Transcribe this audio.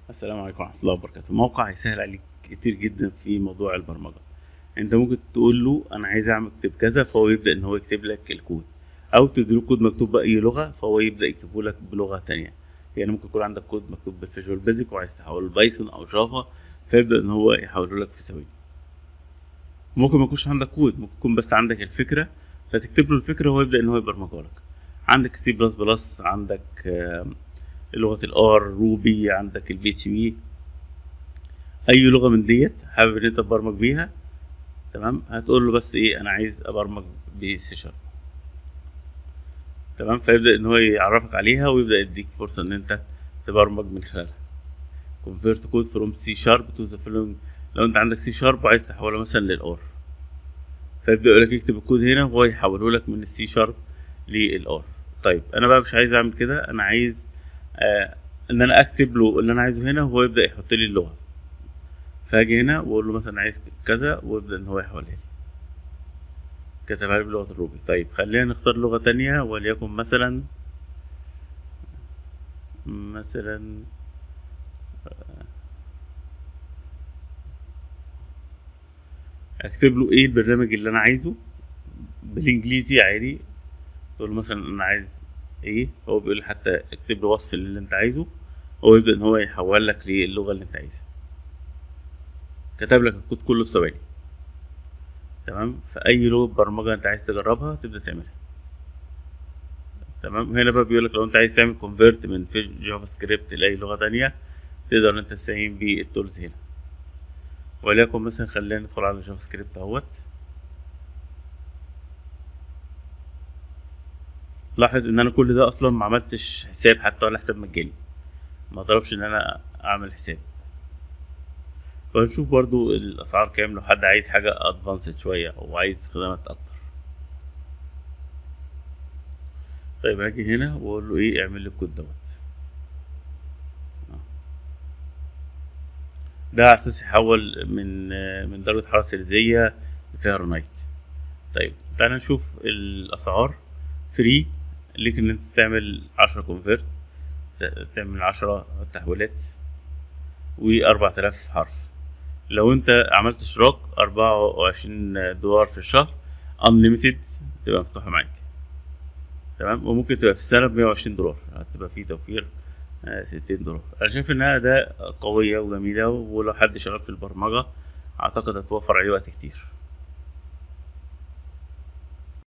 السلام عليكم ورحمة الله وبركاته الموقع هيسهل عليك كتير جدا في موضوع البرمجة انت ممكن تقول له انا عايز اعمل اكتب كذا فهو يبدأ ان هو يكتب لك الكود او تديله كود مكتوب بأي لغة فهو يبدأ يكتبه لك بلغة تانية يعني ممكن يكون عندك كود مكتوب بالفيجوال بيزك وعايز تحوله لبايثون او جافا فيبدأ ان هو يحوله لك في ثواني ممكن ما يكونش عندك كود ممكن يكون بس عندك الفكرة فتكتب له الفكرة وهو يبدأ ان هو يبرمجها لك عندك سي بلس بلس عندك آم، لغة الار روبي عندك البي اتش بي اي لغه من ديت حابب ان انت تبرمج بيها تمام هتقول له بس ايه انا عايز ابرمج بسي شارب تمام فيبدا ان هو يعرفك عليها ويبدا يديك فرصه ان انت تبرمج من خلالها convert code from C sharp to the following لو انت عندك سي شارب وعايز تحوله مثلا للار فيبدا يقول لك اكتب الكود هنا وهو يحوله لك من السي شارب للار طيب انا بقى مش عايز اعمل كده انا عايز آه ان انا اكتب له اللي انا عايزه هنا وهو يبدا يحط لي اللغه فاجي هنا واقول له مثلا عايز كذا ويبدا ان هو يحولها لي كتبها لي بلغه الروبي طيب خلينا نختار لغه تانية وليكن مثلا مثلا اكتب له ايه البرنامج اللي انا عايزه بالانجليزي عادي تقول له مثلا انا عايز ايه فهو بيقول لي حتى اكتب له وصف اللي انت عايزه هو يبدا ان هو يحول لك للغه اللي انت عايزها كتب لك الكود كله في ثواني تمام فاي لغه برمجه انت عايز تجربها تبدا تعملها تمام هنا بقى بيقول لك لو انت عايز تعمل كونفيرت من في جافا سكريبت لاي لغه تانية تقدر ان انت تستعين بالتولز هنا وليكن مثلا خلينا ندخل على جافا سكريبت اهوت لاحظ ان انا كل ده اصلا ما عملتش حساب حتى ولا حساب مجاني ما طلبش ان انا اعمل حساب فنشوف برضو الاسعار كام لو حد عايز حاجه ادفانسد شويه او عايز خدمات اكتر طيب هاجي هنا واقول له ايه اعمل لي الكود دوت ده على اساس يحول من من درجه حراره سيليزيه لفahrenheit طيب تعالى نشوف الاسعار فري ليك ان انت تعمل عشرة كونفيرت تعمل عشرة تحويلات وأربعة آلاف حرف لو انت عملت اشتراك أربعة وعشرين دولار في الشهر unlimited تبقى مفتوحة معاك تمام وممكن تبقى في السنة بمية وعشرين دولار هتبقى فيه توفير ستين دولار أنا شايف إنها ده قوية وجميلة ولو حد شغال في البرمجة أعتقد هتوفر عليه وقت كتير